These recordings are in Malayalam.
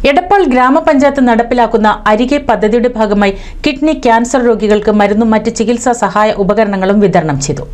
എടപ്പാൾ ഗ്രാമപഞ്ചായത്ത് നടപ്പിലാക്കുന്ന അരികെ പദ്ധതിയുടെ ഭാഗമായി കിഡ്നി ക്യാൻസർ രോഗികൾക്ക് മരുന്നും മറ്റ് ചികിത്സാ സഹായ ഉപകരണങ്ങളും വിതരണം ചെയ്തു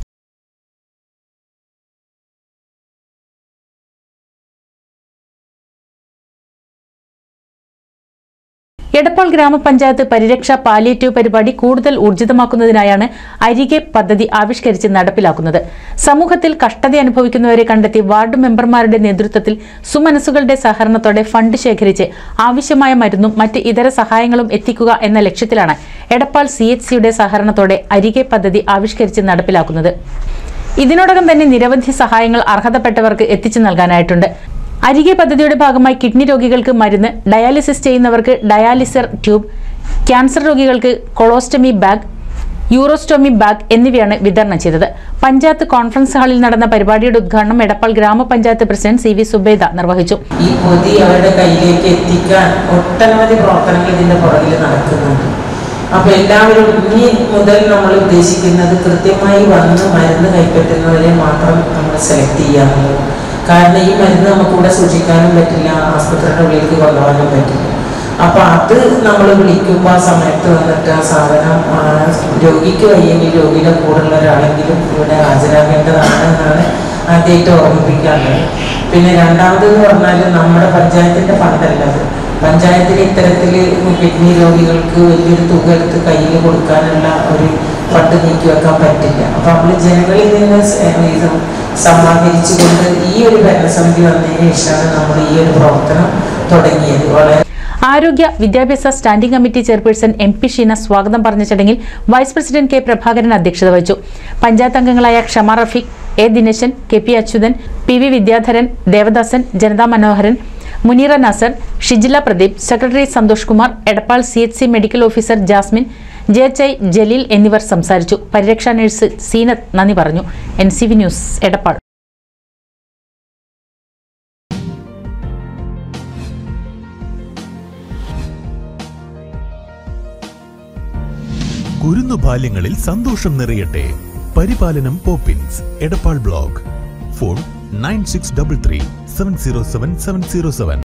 എടപ്പാൾ ഗ്രാമപഞ്ചായത്ത് പരിരക്ഷാ പാലിയേറ്റീവ് പരിപാടി കൂടുതൽ ഊർജിതമാക്കുന്നതിനായാണ് അരികെ പദ്ധതി ആവിഷ്കരിച്ച് നടപ്പിലാക്കുന്നത് സമൂഹത്തിൽ കഷ്ടത അനുഭവിക്കുന്നവരെ കണ്ടെത്തി വാർഡ് മെമ്പർമാരുടെ നേതൃത്വത്തിൽ സുമനസ്സുകളുടെ സഹകരണത്തോടെ ഫണ്ട് ശേഖരിച്ച് ആവശ്യമായ മരുന്നും മറ്റ് ഇതര സഹായങ്ങളും എത്തിക്കുക എന്ന ലക്ഷ്യത്തിലാണ് എടപ്പാൾ സി എച്ച് സിയുടെ സഹകരണത്തോടെ അരികെ പദ്ധതി ആവിഷ്കരിച്ച് നടപ്പിലാക്കുന്നത് ഇതിനോടകം തന്നെ നിരവധി സഹായങ്ങൾ അർഹതപ്പെട്ടവർക്ക് എത്തിച്ചു നൽകാനായിട്ടുണ്ട് അരികെ പദ്ധതിയുടെ ഭാഗമായി കിഡ്നി രോഗികൾക്ക് മരുന്ന് ഡയാലിസിസ് ചെയ്യുന്നവർക്ക് ഡയാലിസർ ട്യൂബ് ക്യാൻസർ രോഗികൾക്ക് കൊളോസ്റ്റമി ബാഗ് യൂറോസ്റ്റോമി ബാഗ് എന്നിവയാണ് വിതരണം ചെയ്തത് പഞ്ചായത്ത് കോൺഫറൻസ് ഹാളിൽ നടന്ന പരിപാടിയുടെ ഉദ്ഘാടനം എടപ്പാൾ ഗ്രാമപഞ്ചായത്ത് പ്രസിഡന്റ് സി വി സുബേദ നിർവഹിച്ചു ഈ പൊതി അവരുടെ കയ്യിലേക്ക് എത്തിക്കാൻ ഒട്ടനവധി പ്രവർത്തനങ്ങൾ ഇതിന്റെ പുറകിൽ നടക്കുന്നുണ്ട് അപ്പൊ എല്ലാവരും ഇനി മുതൽ നമ്മൾ ഉദ്ദേശിക്കുന്നത് കൃത്യമായി വന്ന് മരുന്ന് കൈപ്പറ്റുന്നവരെ മാത്രം നമ്മൾ സെലക്ട് ചെയ്യാന്നുള്ളത് കാരണം ഈ മരുന്ന് നമുക്ക് ഇവിടെ സൂക്ഷിക്കാനും പറ്റില്ല ആസ്പത്രിയുടെ ഉള്ളിലേക്ക് കൊണ്ടുപോകാനും പറ്റില്ല അപ്പൊ അത് നമ്മൾ വിളിക്കുമ്പോൾ ആ സമയത്ത് വന്നിട്ട് ആ സാധനം ആ, രോഗിക്ക് വയ്യെങ്കിൽ രോഗിയുടെ കൂടെയുള്ള ഒരാളെങ്കിലും ഇവിടെ ഹാജരാകേണ്ടതാണ് എന്നാണ് ആദ്യമായിട്ട് ഓർമ്മിപ്പിക്കാറുള്ളത് പിന്നെ രണ്ടാമത് എന്ന് പറഞ്ഞാൽ നമ്മുടെ പഞ്ചായത്തിന്റെ ഫണ്ടല്ല അത് പഞ്ചായത്തിന് ഇത്തരത്തിൽ കിഡ്നി രോഗികൾക്ക് വലിയൊരു തുക എടുത്ത് കയ്യിൽ കൊടുക്കാനുള്ള ഒരു ഫണ്ട് നീക്കി വെക്കാൻ പറ്റില്ല അപ്പൊ നമ്മൾ ജനങ്ങളിൽ നിന്ന് സ- ഇത് സമാഹരിച്ചുകൊണ്ട് ഈ ഒരു ഭരണസമിതി വന്നതിന് ശേഷമാണ് നമ്മൾ ഈ ഒരു പ്രവർത്തനം തുടങ്ങിയത് വളരെ ആരോഗ്യ വിദ്യാഭ്യാസ standing committee chairperson M P Sheena സ്വാഗതം പറഞ്ഞ ചടങ്ങിൽ വൈസ് പ്രസിഡന്റ് കെ പ്രഭാകരൻ അധ്യക്ഷത വഹിച്ചു പഞ്ചായത്ത് അംഗങ്ങളായ Kshama Rafeeq A Dineshan K P Achuthan P V Vidyadharan Devadasan Janatha Manoharan Muneera Nasar Shijila Pradeep secretary Santhosh Kumar Edappal C H C medical officer Jasmine J H I Jaleel എന്നിവർ സംസാരിച്ചു പരിരക്ഷാ നഴ്സ് സീനത്ത് നന്ദി പറഞ്ഞു N C V news Edappal കുരുന്നു ബാല്യങ്ങളിൽ സന്തോഷം നിറയട്ടെ പരിപാലനം Poppins Edappal block phone nine six double three seven zero seven seven zero seven